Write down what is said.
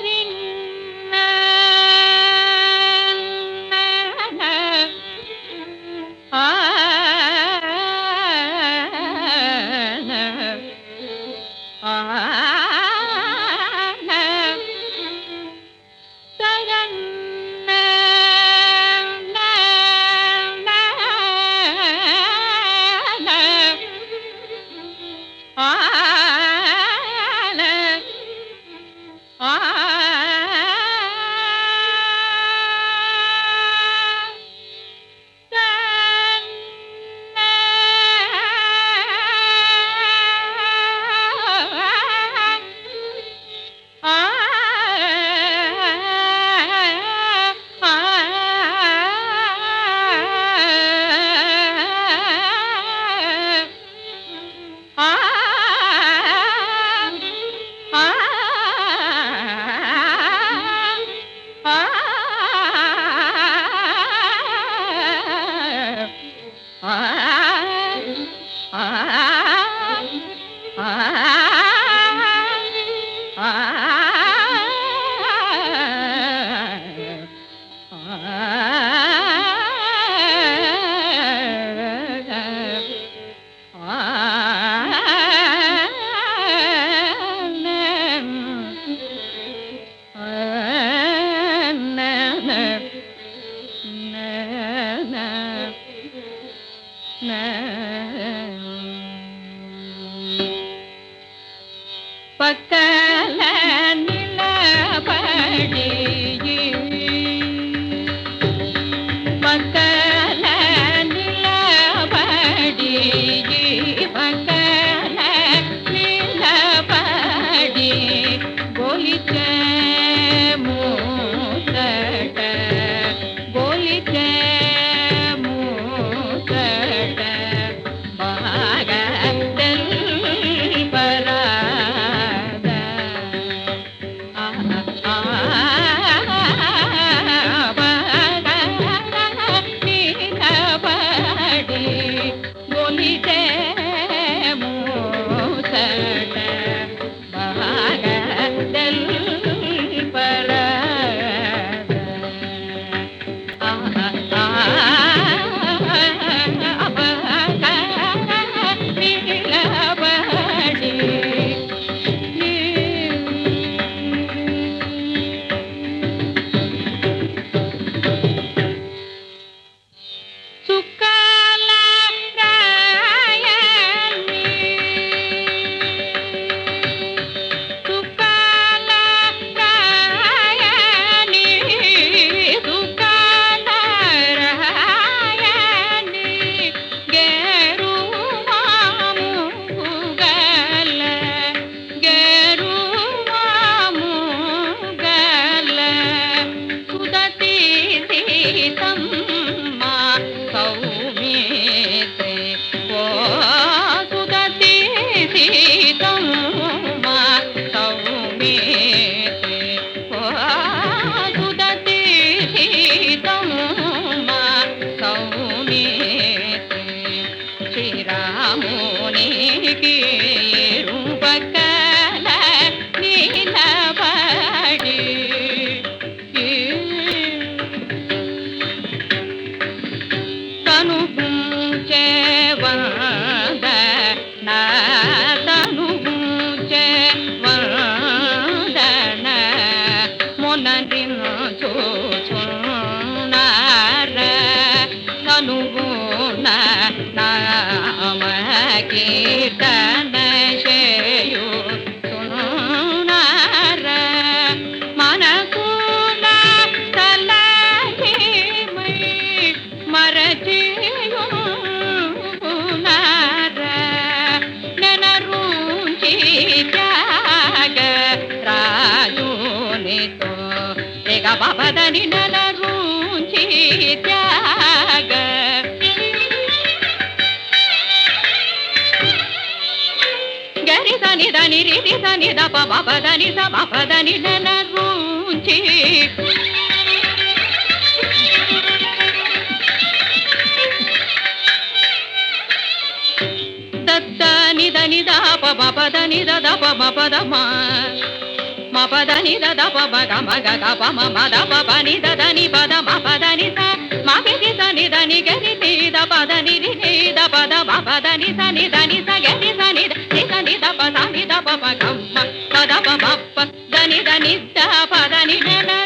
పక్కల నిలబడి పక్కల నిలబడి పక్కల నిలబడి గోలిచే మూసట గోలిచే మూసట బాగా తెల్పరాద నిలబడి గోలిచే మూసట బాగా తెల్పరాద చుక్కల రాయని చుక్కల రాయని చుక్కల రాయని గేరు మాముగల గేరు మాముగల సుదతి సీతమ్మ సౌమిత్రి ఓ సుదతి సీతమ్మ సౌమిత్రి ఓ సుదతి సీతమ్మ సౌమిత్రి శ్రీరామునికి రూపకల నిలబడి తను గుంచే వంద నా తను గుంచే వందన మొనరిను చూచున్నార తను గుణ నామ కీర్తన చేయు సునార మనకున తలహిమై మరచియునార నెనరుంచి త్యాగ రాజునితో తెగ బాబదని నెనరుంచి త్యాగ గరి దని దని రిది దని దప బపదని సపదని నెనరుంచి దత్త నిద నిద ప పద నిద ద ప పద మా మ పద ని ద ద ప ప గ మ గ గ ప మ మ ద ప ప ని ద ద ని ప ద మ ప ద ని స మ గ రి స ని ద ని గ రి ని ద ప ద ని రి ని ద ప ద మ ప ద ని స ని ద ని స గ రి స ని ద ని స ని ద ప స ని ద ప ప గ మ ప ద ప మ ప ద ని ద ని ద ప ద ని న న